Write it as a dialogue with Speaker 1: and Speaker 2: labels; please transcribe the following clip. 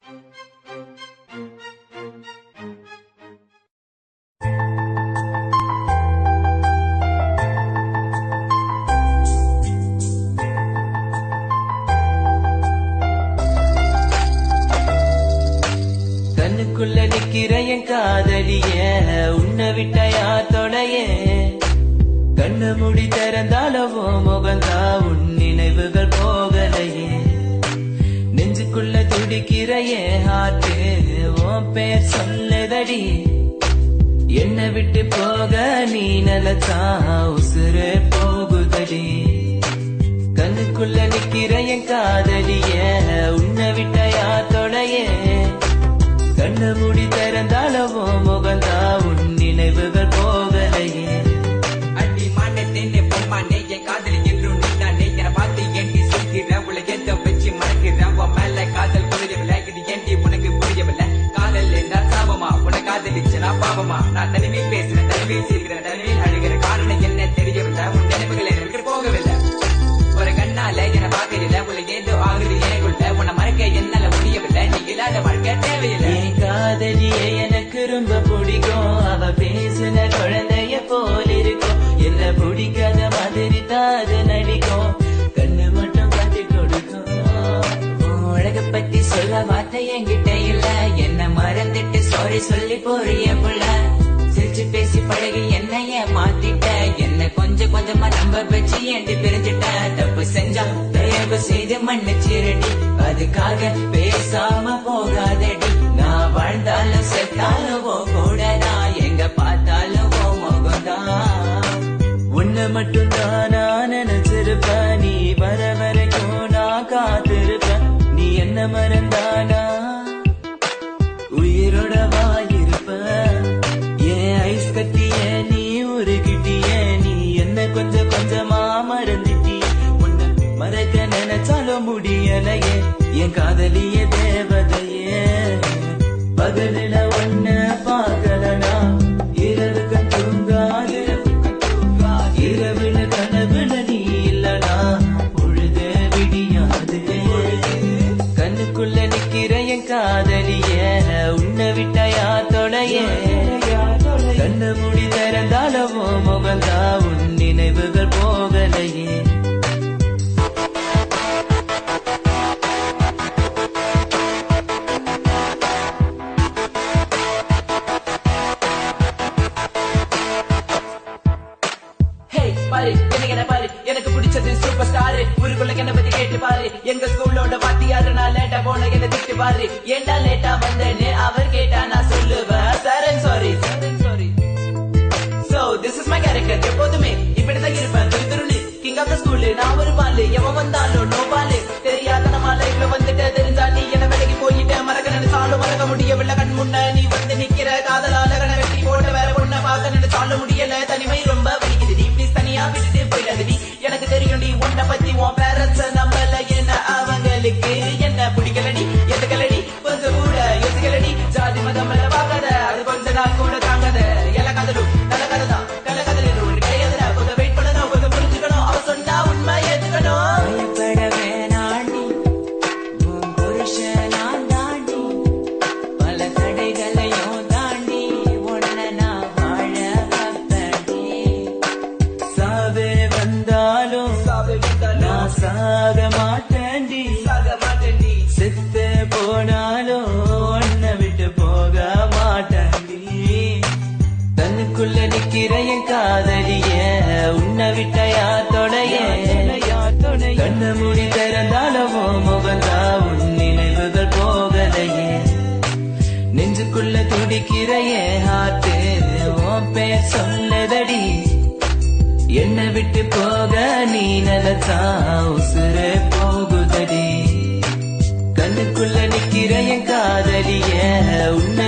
Speaker 1: கண்ணுக்குள்ள நிக்கிற என் காதலிய உன்னை விட்ட யார் தொடைய கண்ணு முடி திறந்தாலவோ முகந்தா உன் நினைவுகள் போகலையே நெஞ்சுக்குள்ள துடிக்கிற என் ஹார்ட்டு உன் பேர் சொல்லுதடி என்னை விட்டு போக நீ நிலச்சா உசுறு போகுதடி கண்ணுக்குள்ள நிக்கிற என் காதலிய உன்னை விட்ட யார் தொடைய கண்ணு மூடி திறந்தாலவோ முகந்தா உன் நினைவுகள் போகலையே
Speaker 2: அடி மானே தேனே பொம்மானே என் காதலி என்றும் நீதானே என்னை பார்த்து ஏண்டி சிரிக்கிற உங்களை எந்த வச்சு மறக்கிற உன் மேல காதல் புரியவில்லை இது ஏண்டி உனக்கு புரியவில்லை காதல் என்ன சாபமா உன காதலிச்சனா பாவமா நான் தனிமையில் பேசுறேன் தனிமையில் சிரிக்கிறேன் தனிமையில் அழுகிற காரணம் என்ன தெரியவில்லை உன் நினைவுகள் எனக்கு போகவில்லை ஒரு கண்ணால என்னை பார்க்கல உங்களை ஏதோ ஆகுது எனக்குள்ள உன்னை மறக்க என்னால முடியவில்லை நீ இல்லாத வாழ்க்கை தேவையில்லை
Speaker 1: என் காதலியே எனக்கு ரொம்ப பிடிக்கும் அவ பேசுன குழந்தைய போல் இருக்கும் என்ன பிடிக்காத மாதிரி தாது நடிக்கும் கண்ணு மட்டும் காட்டி கொடுக்கும்
Speaker 2: உன் அழக பத்தி சொல்ல வார்த்தை என்கிட்ட இல்ல என்ன மறந்துட்டு சாரி சொல்லி போறிய புள்ள சிரிச்சு பேசி பழகி என்னைய மாத்திட்ட என்ன கொஞ்சம் கொஞ்சமா நம்ப வச்சு ஏண்டி பிரிஞ்சிட்ட தப்பு செஞ்சா தயவு செய்து மன்னிச்சிரடி அதுக்காக பேசாம போகாதடி நான் வாழ்ந்தாலும் செத்தாலும் உன் கூட நான் எங்க பார்த்தாலும் உன் முகம்தான்
Speaker 1: உன்னை மட்டும் தான் நான் நினைச்சிருப்பேன் நீ வர வரைக்கும் நான் காத்திருப்பேன் நீ என்ன மறந்தானா உயிரோட வாயிருப்ப ஏன் ஐஸ் கட்டிய நீ உருகிட்டிய நீ என்ன கொஞ்சம் கொஞ்சமா மறந்துட்டிய உன்னை மறக்க நினைச்சாலும் முடியலையே என் காதலிய தேவதையே பகலில ஒன்ன பார்க்கலனா இரவுக்கு தூங்காது இரவுல கனவுல நீ இல்லனா பொழுது விடியாது கண்ணுக்குள்ள நிக்கிற என் காதலிய உன்னை விட்ட யார் தொடைய கண்ணு முடி திறந்தாலவோ முகந்தா உன் நினைவுகள் போகலையே
Speaker 2: ஹே பாரு என்ன என்ன பாரு எனக்கு பிடிச்சது சூப்பர் ஸ்டார் ஊருக்குள்ள என்ன பத்தி கேட்டு பாரு எங்க ஸ்கூலோட வாத்தியாரு நான் லேட்டா போன என்ன திட்டு பாரு ஏண்டா லேட்டா வந்தேன்னு அவர் கேட்டா நான் சொல்லுவேன் sir sorry sorry so this is my character எப்போதுமே இப்படிதான் இருப்பேன் திரு திருளி கிங் ஆஃப் த ஸ்கூல் நான் ஒரு பாலு எவன் வந்தாலும் நோ பாலு தெரியாத நம்ம லைஃப்ல வந்துட்டு தெரிஞ்சா நீ என்ன விலகி போயிட்ட மறக்க நினைச்சாலும் மறக்க முடியவில்லை கண் முன்ன நீ வந்து நிக்கிற காதலால கண்ண வெட்டி போட்ட வேற பொண்ண பார்க்க நினைச்சாலும் முடியல தனிமை ரொம்ப வலிக்குது நீ ப்ளீஸ் தனியா விட்டுட்டு போயிடாது நீ எனக்கு தெரியும் நீ உன்னை பத்தி உன் பேரண்ட்ஸ் நம்பல என்ன அவங்களுக்கு என்ன பிடிக்கலடி எதுக்கலடி கொஞ்சம் கூட யோசிக்கலடி ஜாதி மதம் எல்லாம் பார்க்காத அது கொஞ்ச நாள் கூட தாங்காத எல்லா கதலும் நல்ல கதை தான் கள்ள கதலும் ஒன்று கிடையாதுடா கொஞ்சம் வெயிட் பண்ணணும் கொஞ்சம் புரிஞ்சுக்கணும் அவ சொன்னா உண்மை ஏத்துக்கணும் பயப்பட வேணாண்டி உன் புருஷன் நான் தாண்டி பல தடைகளையும் தாண்டி உன்னை நான் வாழ வைப்பேன்டி
Speaker 1: சாவே வந்தாலும் நான் சாக மாட்டேன்டி செத்து போனாலும் உன்னை விட்டு போக மாட்டேன்டி தன்னுக்குள்ள நிக்கிற என் காதலிய உன்னை விட்ட யார் தொடைய கண்ண மூடி திறந்தாலவோ முகந்தா உன் நினைவுகள் போகலையே நெஞ்சுக்குள்ள துடிக்கிற என் ஹார்ட்டு உன் பேர் சொல்லுதடி என்னை விட்டு போக நீ நிலச்சா உசுறு போகுதடி கண்ணுக்குள்ள நிக்கிற என் காதலிய உன்னை